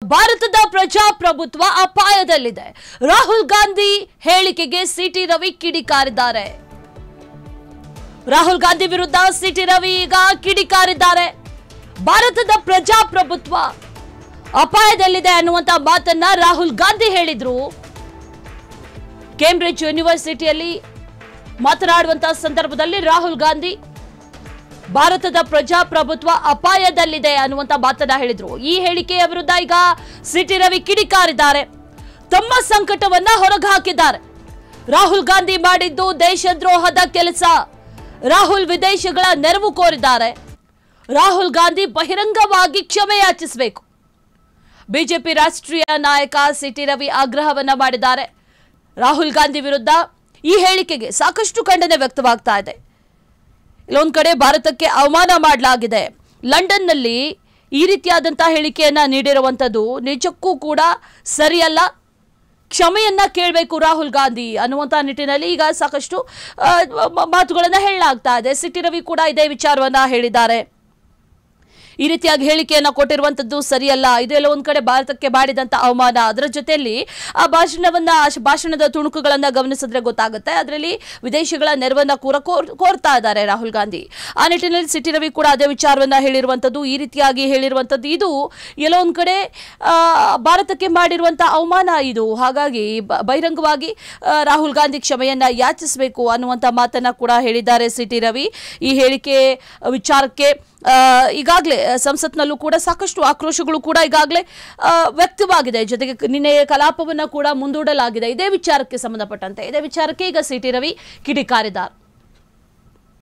ಭಾರತದ ಪ್ರಜಾಪ್ರಭುತ್ವ ಅಪಾಯದಲ್ಲಿದೆ ರಾಹುಲ್ ಗಾಂಧಿ ಹೇಳಿಕೆಗೆ ಸಿಟಿ ರವಿ ಕಿಡಿಕಾರಿದ್ದಾರೆ ರಾಹುಲ್ ಗಾಂಧಿ ವಿರುದ್ಧ ಸಿಟಿ ರವಿ ಈಗ ಕಿಡಿಕಾರಿದ್ದಾರೆ ಭಾರತದ ಪ್ರಜಾಪ್ರಭುತ್ವ ಅಪಾಯದಲ್ಲಿದೆ ಅನ್ನುವಂತ ಮಾತನ್ನ ರಾಹುಲ್ ಗಾಂಧಿ ಹೇಳಿದ್ರು ಕೇಂಬ್ರಿಡ್ಜ್ ಯೂನಿವರ್ಸಿಟಿಯಲ್ಲಿ ಮಾತನಾಡುವಂತಹ ಸಂದರ್ಭದಲ್ಲಿ ರಾಹುಲ್ ಗಾಂಧಿ ಭಾರತದ ಪ್ರಜಾಪ್ರಭುತ್ವ ಅಪಾಯದಲ್ಲಿದೆ ಅನ್ನುವಂತ ಮಾತನ್ನ ಹೇಳಿದ್ರು ಈ ಹೇಳಿಕೆಯ ವಿರುದ್ಧ ಈಗ ಸಿಟಿ ರವಿ ಕಿಡಿಕಾರಿದ್ದಾರೆ ತಮ್ಮ ಸಂಕಟವನ್ನ ಹೊರಗೆ ಹಾಕಿದ್ದಾರೆ ರಾಹುಲ್ ಗಾಂಧಿ ಮಾಡಿದ್ದು ದೇಶದ್ರೋಹದ ಕೆಲಸ ರಾಹುಲ್ ವಿದೇಶಗಳ ನೆರವು ಕೋರಿದ್ದಾರೆ ರಾಹುಲ್ ಗಾಂಧಿ ಬಹಿರಂಗವಾಗಿ ಕ್ಷಮೆ ಯಾಚಿಸಬೇಕು ಬಿಜೆಪಿ ರಾಷ್ಟ್ರೀಯ ನಾಯಕ ಸಿಟಿ ರವಿ ಆಗ್ರಹವನ್ನ ಮಾಡಿದ್ದಾರೆ ರಾಹುಲ್ ಗಾಂಧಿ ವಿರುದ್ಧ ಈ ಹೇಳಿಕೆಗೆ ಸಾಕಷ್ಟು ಖಂಡನೆ ವ್ಯಕ್ತವಾಗ್ತಾ ಇದೆ ಇಲ್ಲೊಂದ್ ಕಡೆ ಭಾರತಕ್ಕೆ ಅವಮಾನ ಮಾಡಲಾಗಿದೆ ಲಂಡನ್ನಲ್ಲಿ ಈ ರೀತಿಯಾದಂತಹ ಹೇಳಿಕೆಯನ್ನ ನೀಡಿರುವಂಥದ್ದು ನಿಜಕ್ಕೂ ಕೂಡ ಸರಿಯಲ್ಲ ಕ್ಷಮೆಯನ್ನ ಕೇಳಬೇಕು ರಾಹುಲ್ ಗಾಂಧಿ ಅನ್ನುವಂಥ ನಿಟ್ಟಿನಲ್ಲಿ ಈಗ ಸಾಕಷ್ಟು ಆ, ಮ- ಮಾತುಗಳನ್ನ ಹೇಳಲಾಗ್ತಾ ಇದೆ ಸಿಟಿ ರವಿ ಕೂಡ ಇದೇ ವಿಚಾರವನ್ನ ಹೇಳಿದ್ದಾರೆ ಈ ರೀತಿಯಾಗಿ ಹೇಳಿಕೆಯನ್ನ ಕೊಟ್ಟಿರುವಂತದ್ದು ಸರಿಯಲ್ಲ ಇದೆಲ್ಲ ಒಂದ್ ಕಡೆ ಭಾರತಕ್ಕೆ ಮಾಡಿದಂತ ಅವಮಾನ ಅದರ ಜೊತೆಯಲ್ಲಿ ಆ ಭಾಷಣವನ್ನ ಆ ಶ- ಭಾಷಣದ ತುಣುಕುಗಳನ್ನ ಗಮನಿಸಿದ್ರೆ ಗೊತ್ತಾಗುತ್ತೆ ಅದರಲ್ಲಿ ವಿದೇಶಿಗಳ ನೆರವನ್ನ ಕೂಡ ಕೋರ್- ಕೋರ್ತಾ ಇದ್ದಾರೆ ರಾಹುಲ್ ಗಾಂಧಿ ಆ ನಿಟ್ಟಿನಲ್ಲಿ ಸಿಟಿ ರವಿ ಕೂಡ ಅದೇ ವಿಚಾರವನ್ನ ಹೇಳಿರುವಂತದ್ದು ಈ ರೀತಿಯಾಗಿ ಹೇಳಿರುವಂತದ್ದು ಇದು ಎಲ್ಲೋ ಒಂದ್ ಕಡೆ ಆ, ಭಾರತಕ್ಕೆ ಮಾಡಿರುವಂತ ಅವಮಾನ ಇದು ಹಾಗಾಗಿ ಬ- ಬಹಿರಂಗವಾಗಿ ಆ, ರಾಹುಲ್ ಗಾಂಧಿ ಕ್ಷಮೆಯನ್ನ ಯಾಚಿಸಬೇಕು ಅನ್ನುವಂತ ಮಾತನ್ನ ಕೂಡ ಹೇಳಿದ್ದಾರೆ ಸಿಟಿ ರವಿ ಈ ಹೇಳಿಕೆ ವಿಚಾರಕ್ಕೆ ಈಗಾಗಲೇ ಸಂಸತ್ನಲ್ಲೂ ಕೂಡ ಸಾಕಷ್ಟು ಆಕ್ರೋಶಗಳು ಕೂಡ ಈಗಾಗಲೇ ವ್ಯಕ್ತವಾಗಿದೆ ಜೊತೆಗೆ ಕ- ನಿನ್ನೆ ಕಲಾಪವನ್ನ ಕೂಡ ಮುಂದೂಡಲಾಗಿದೆ ಇದೇ ವಿಚಾರಕ್ಕೆ ಸಂಬಂಧಪಟ್ಟಂತೆ ಇದೇ ವಿಚಾರಕ್ಕೆ ಈಗ ಸಿಟಿ ರವಿ ಕಿಡಿಕಾರಿದ್ದಾರೆ